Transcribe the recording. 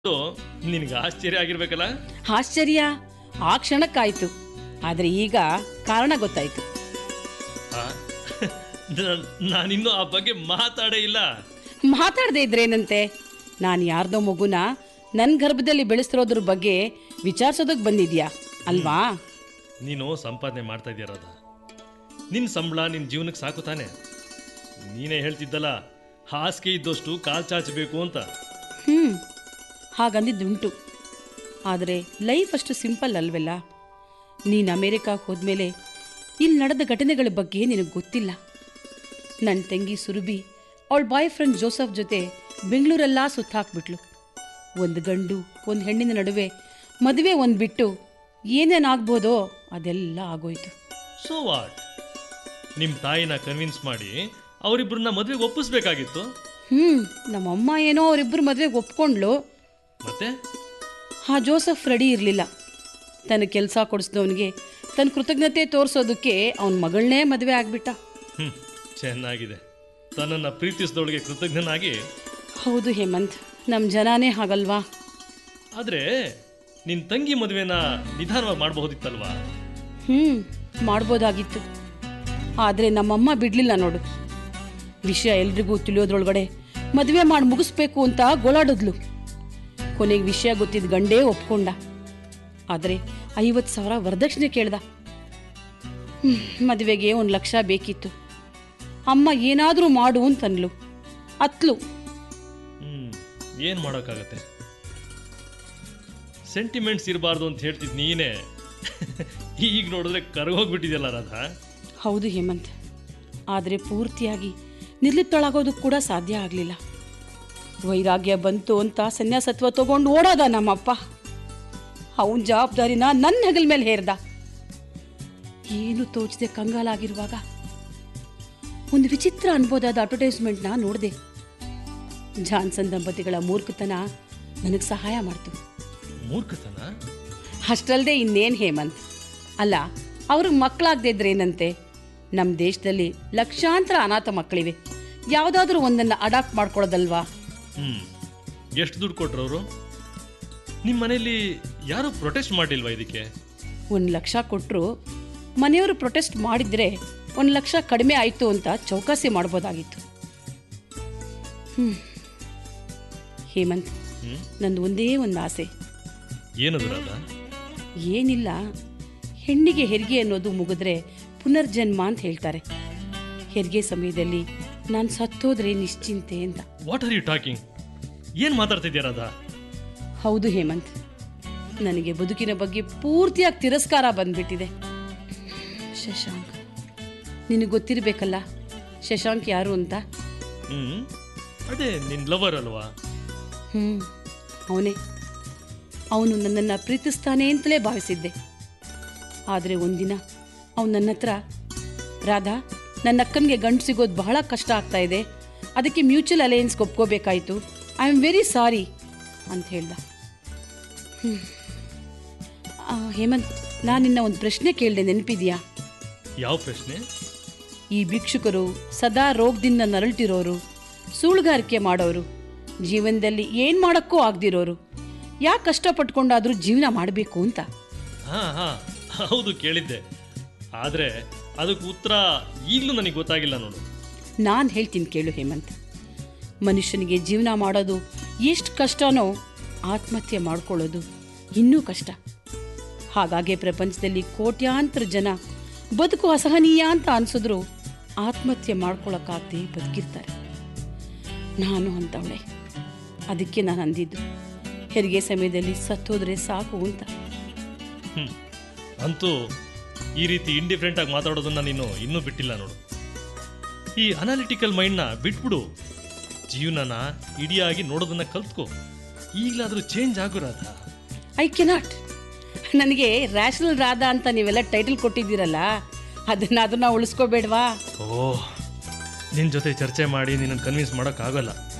ನಿನಗೆ ಆಶ್ಚರ್ಯ ಆಗಿರ್ಬೇಕಲ್ಲ ಆಶ್ಚರ್ಯ ಆ ಕ್ಷಣಕ್ಕಾಯ್ತು ಆದರೆ ಈಗ ಕಾರಣ ಗೊತ್ತಾಯ್ತು ಆ, ನಾನ್- ನಾನಿನ್ನೂ ಆ ಬಗ್ಗೆ ಮಾತಾಡೇ ಇಲ್ಲ ಮಾತಾಡದೆ ಇದ್ರೇನಂತೆ ನಾನು ಯಾರ್ದೋ ಮಗುನ ನನ್ನ ಗರ್ಭದಲ್ಲಿ ಬೆಳೆಸ್ತಿರೋದ್ರ ಬಗ್ಗೆ ವಿಚಾರಿಸೋದಕ್ಕೆ ಬಂದಿದ್ಯಾ ಅಲ್ವಾ ನೀನು ಸಂಪಾದನೆ ಮಾಡ್ತಾ ಇದೀಯ ರಾಧ ನಿನ್ನ ಸಂಬಳ ನಿನ್ನ ಜೀವನಕ್ಕೆ ಸಾಕು ತಾನೆ ನೀನೇ ಹೇಳ್ತಿದ್ದಲ್ಲ ಹಾಸಿಗೆ ಇದ್ದಷ್ಟು ಕಾಲ್ ಚಾಚಬೇಕು ಅಂತ ಹ್ಞೂ ಹಾಗಂದಿದ್ದುಂಟು ಆದರೆ ಲೈಫ್ ಅಷ್ಟು ಸಿಂಪಲ್ ಅಲ್ವಲ್ಲ ನೀನು ಅಮೇರಿಕಾಗೆ ಹೋದ್ಮೇಲೆ ಇಲ್ಲಿ ನಡೆದ ಘಟನೆಗಳ ಬಗ್ಗೆ ನಿನಗೆ ಗೊತ್ತಿಲ್ಲ ನನ್ನ ತಂಗಿ ಸುರಭಿ ಅವಳ ಬಾಯ್ ಫ್ರೆಂಡ್ ಜೋಸಫ್ ಜೊತೆ ಬೆಂಗಳೂರೆಲ್ಲ ಸುತ್ತಾಕ್ಬಿಟ್ಲು ಒಂದು ಗಂಡು ಒಂದು ಹೆಣ್ಣಿನ ನಡುವೆ ಮದುವೆ ಒಂದು ಬಿಟ್ಟು ಏನೇನಾಗ್ಬೋದೋ ಅದೆಲ್ಲ ಆಗೋಯ್ತು ಸೊ ವಾಟ್ ನಿಮ್ಮ ತಾಯಿನ ಕನ್ವಿನ್ಸ್ ಮಾಡಿ ಅವರಿಬ್ಬರನ್ನ ಮದುವೆಗೆ ಒಪ್ಪಿಸ್ಬೇಕಾಗಿತ್ತು ಹ್ಞೂ ನಮ್ಮಮ್ಮ ಏನೋ ಅವರಿಬ್ಬರು ಮದುವೆಗೆ ಒಪ್ಕೊಂಡ್ಲು ಮತ್ತೆ ಆ ಜೋಸಫ್ ರೆಡಿ ಇರಲಿಲ್ಲ ತನ್ನ ಕೆಲಸ ಕೊಡಿಸಿದವನಿಗೆ ತನ್ನ ಕೃತಜ್ಞತೆ ತೋರಿಸೋದಕ್ಕೆ ಅವನ ಮಗಳನ್ನೇ ಮದುವೆ ಆಗಿಬಿಟ್ಟ ಹ್ಞೂ ಚೆನ್ನಾಗಿದೆ ತನ್ನನ್ನು ಪ್ರೀತಿಸಿದವಳಿಗೆ ಕೃತಜ್ಞನಾಗಿ ಹೌದು ಹೇಮಂತ್ ನಮ್ಮ ಜನನೇ ಹಾಗಲ್ವಾ ಆದರೆ ನಿನ್ನ ತಂಗಿ ಮದುವೆನ ನಿಧಾನವಾಗಿ ಮಾಡಬಹುದಿತ್ತಲ್ವಾ ಹ್ಞೂ ಮಾಡ್ಬೋದಾಗಿತ್ತು ಆದರೆ ನಮ್ಮಮ್ಮ ಬಿಡಲಿಲ್ಲ ನೋಡು ವಿಷಯ ಎಲ್ರಿಗೂ ತಿಳಿಯೋದ್ರೊಳಗಡೆ ಮದುವೆ ಮಾಡಿ ಮುಗಿಸ್ಬೇಕು ಅಂತ ಗೋಳಾಡಿದ್ಲು ಕೊನೆಗೆ ವಿಷಯ ಗೊತ್ತಿದ್ದ ಗಂಡೇ ಒಪ್ಕೊಂಡ ಆದರೆ ಐವತ್ತು ಸಾವಿರ ವರದಕ್ಷಿಣೆ ಕೇಳ್ದ ಹ್ಮ್, ಮದುವೆಗೆ ಒಂದು ಲಕ್ಷ ಬೇಕಿತ್ತು ಅಮ್ಮ ಏನಾದರೂ ಮಾಡು ಅಂತನ್ಲು ಅತ್ಲು ಹ್ಞೂ ಏನು ಮಾಡೋಕ್ಕಾಗತ್ತೆ ಸೆಂಟಿಮೆಂಟ್ಸ್ ಇರಬಾರ್ದು ಅಂತ ಹೇಳ್ತಿದ್ ನೀನೇ ಈಗ ನೋಡಿದ್ರೆ ಕರಗೋಗ್ಬಿಟ್ಟಿದೆಯಲ್ಲ ರಾಧಾ ಹೌದು ಹೇಮಂತ್ ಆದರೆ ಪೂರ್ತಿಯಾಗಿ ನಿರ್ಲಿಪ್ತಳಾಗೋದಕ್ಕೆ ಕೂಡ ಸಾಧ್ಯ ಆಗಲಿಲ್ಲ ವೈರಾಗ್ಯ ಬಂತು ಅಂತ ಸನ್ಯಾಸತ್ವ ತಗೊಂಡು ಓಡೋದ ನಮ್ಮಪ್ಪ ಅವನ ಜವಾಬ್ದಾರಿನ ನನ್ನ ಹೆಗಲ ಮೇಲೆ ಹೇರ್ದ ಏನು ತೋಚದೆ ಕಂಗಾಲಾಗಿರುವಾಗ ಒಂದು ವಿಚಿತ್ರ ಅನ್ಬೋದಾದ ಅಡ್ವರ್ಟೈಸ್ಮೆಂಟ್ನ ನೋಡಿದೆ ಜಾನ್ಸನ್ ದಂಪತಿಗಳ ಮೂರ್ಖತನ ನನಗೆ ಸಹಾಯ ಮಾಡ್ತು ಮೂರ್ಖತನ ಅಷ್ಟಲ್ಲದೆ ಇನ್ನೇನು ಹೇಮಂತ್ ಅಲ್ಲ ಅವ್ರಿಗೆ ಮಕ್ಕಳಾಗದೇ ಇದ್ರೇನಂತೆ ನಮ್ಮ ದೇಶದಲ್ಲಿ ಲಕ್ಷಾಂತರ ಅನಾಥ ಮಕ್ಕಳಿವೆ ಯಾವುದಾದ್ರೂ ಒಂದನ್ನು ಅಡಾಪ್ಟ್ ಮಾಡ್ಕೊಳ್ಳೋದಲ್ವಾ ಹ್ಞೂ ಎಷ್ಟು ದುಡ್ಡು ಕೊಟ್ರು ಅವರು ನಿಮ್ಮ ಮನೇಲಿ ಯಾರೂ ಪ್ರೊಟೆಸ್ಟ್ ಮಾಡಿಲ್ವಾ ಇದಕ್ಕೆ ಒಂದು ಲಕ್ಷ ಕೊಟ್ಟರು ಮನೆಯವರು ಪ್ರೊಟೆಸ್ಟ್ ಮಾಡಿದರೆ ಒಂದು ಲಕ್ಷ ಕಡಿಮೆ ಆಯಿತು ಅಂತ ಚೌಕಾಸಿ ಮಾಡ್ಬೋದಾಗಿತ್ತು ಹ್ಞೂ ಹೇಮಂತ್ ಹ್ಞೂ ನಂದು ಒಂದೇ ಒಂದು ಆಸೆ ಏನದು ರಾಧಾ ಏನಿಲ್ಲ ಹೆಣ್ಣಿಗೆ ಹೆರಿಗೆ ಅನ್ನೋದು ಮುಗಿದ್ರೆ ಪುನರ್ಜನ್ಮ ಅಂತ ಹೇಳ್ತಾರೆ ಹೆರಿಗೆ ಸಮಯದಲ್ಲಿ ನಾನು ಸತ್ತೋದ್ರೆ ನಿಶ್ಚಿಂತೆ ಅಂತ ವಾಟ್ ಆರ್ ಯು ಟಾಕಿಂಗ್ ಏನು ಮಾತಾಡ್ತಿದ್ಯಾ ರಾಧಾ ಹೌದು ಹೇಮಂತ್ ನನಗೆ ಬದುಕಿನ ಬಗ್ಗೆ ಪೂರ್ತಿಯಾಗಿ ತಿರಸ್ಕಾರ ಬಂದ್ಬಿಟ್ಟಿದೆ ಶಶಾಂಕ್ ನಿನಗೆ ಗೊತ್ತಿರಬೇಕಲ್ಲ ಶಶಾಂಕ್ ಯಾರು ಅಂತ ಹ್ಞೂ ಅದೇ ನಿನ್ನ ಲವರ್ ಅಲ್ವಾ ಹ್ಞೂ ಅವನೇ ಅವನು ನನ್ನನ್ನು ಪ್ರೀತಿಸ್ತಾನೆ ಅಂತಲೇ ಭಾವಿಸಿದ್ದೆ ಆದರೆ ಒಂದಿನ ಅವನು ನನ್ನ ಹತ್ರ ರಾಧಾ ನನ್ನ ಅಕ್ಕನಿಗೆ ಗಂಡು ಸಿಗೋದು ಬಹಳ ಕಷ್ಟ ಆಗ್ತಾ ಇದೆ ಅದಕ್ಕೆ ಮ್ಯೂಚುವಲ್ ಅಲಯನ್ಸ್ಗೆ ಒಪ್ಕೋಬೇಕಾಯಿತು ಐ ಆಮ್ ವೆರಿ ಸಾರಿ ಅಂತ ಹೇಳ್ದ ಹ್ಮ್. ಆ, ಹೇಮಂತ್ ನಾನು ನಿನ್ನ ಒಂದು ಪ್ರಶ್ನೆ ಕೇಳಿದೆ ನೆನಪಿದೆಯಾ ಯಾವ ಪ್ರಶ್ನೆ ಈ ಭಿಕ್ಷುಕರು ಸದಾ ರೋಗದಿಂದ ನರಳ್ತಿರೋರು ಸುಳ್ಳುಗಾರಿಕೆ ಮಾಡೋರು ಜೀವನದಲ್ಲಿ ಏನು ಮಾಡೋಕ್ಕೂ ಆಗದಿರೋರು ಯಾಕೆ ಕಷ್ಟಪಟ್ಕೊಂಡಾದರೂ ಜೀವನ ಮಾಡಬೇಕು ಅಂತ ಹಾಂ ಹಾಂ ಹೌದು ಕೇಳಿದ್ದೆ ಆದರೆ ಅದಕ್ಕೆ ಉತ್ತರ ಈಗಲೂ ನನಗೆ ಗೊತ್ತಾಗಿಲ್ಲ ನೋಡು ನಾನು ಹೇಳ್ತೀನಿ ಕೇಳು ಹೇಮಂತ್ ಮನುಷ್ಯನಿಗೆ ಜೀವನ ಮಾಡೋದು ಎಷ್ಟು ಕಷ್ಟನೋ ಆತ್ಮಹತ್ಯೆ ಮಾಡ್ಕೊಳ್ಳೋದು ಇನ್ನೂ ಕಷ್ಟ ಹಾಗಾಗಿ ಪ್ರಪಂಚದಲ್ಲಿ ಕೋಟ್ಯಾಂತರ ಜನ ಬದುಕು ಅಸಹನೀಯ ಅಂತ ಅನ್ಸಿದ್ರು ಆತ್ಮಹತ್ಯೆ ಮಾಡ್ಕೊಳಕ್ಕಾಗದೆ ಬದುಕಿರ್ತಾರೆ ನಾನು ಅಂತವಳೆ ಅದಕ್ಕೆ ನಾನು ಅಂದಿದ್ದು ಹೆರಿಗೆ ಸಮಯದಲ್ಲಿ ಸತ್ತೋದ್ರೆ ಸಾಕು ಅಂತ ಹ್ಞೂ ಅಂತೂ ಈ ರೀತಿ ಇಂಡಿಫ್ರೆಂಟ್ ಆಗಿ ಮಾತಾಡೋದನ್ನ ನೀನು ಇನ್ನೂ ಬಿಟ್ಟಿಲ್ಲ ನೋಡು ಈ ಅನಾಲಿಟಿಕಲ್ ಮೈಂಡ್ನ ಬಿಟ್ಬಿಡು ಜೀವನನ ಇಡಿಯಾಗಿ ನೋಡೋದನ್ನ ಕಲ್ತ್ಕೋ ಈಗಲಾದರೂ ಚೇಂಜ್ ಆಗು ರಾಧಾ ಐ ಕೆನಾಟ್ ನನಗೆ ರ್ಯಾಷನಲ್ ರಾಧಾ ಅಂತ ನೀವೆಲ್ಲ ಟೈಟಲ್ ಕೊಟ್ಟಿದ್ದೀರಲ್ಲ ಅದನ್ನ ಅದನ್ನ ಉಳಿಸ್ಕೋಬೇಡ್ವಾ ಓ ನಿನ್ನ ಜೊತೆ ಚರ್ಚೆ ಮಾಡಿ ನಿನ್ನನ್ನು ಕನ್ವಿನ್ಸ್ ಮಾಡೋಕ್ಕಾಗಲ್ಲ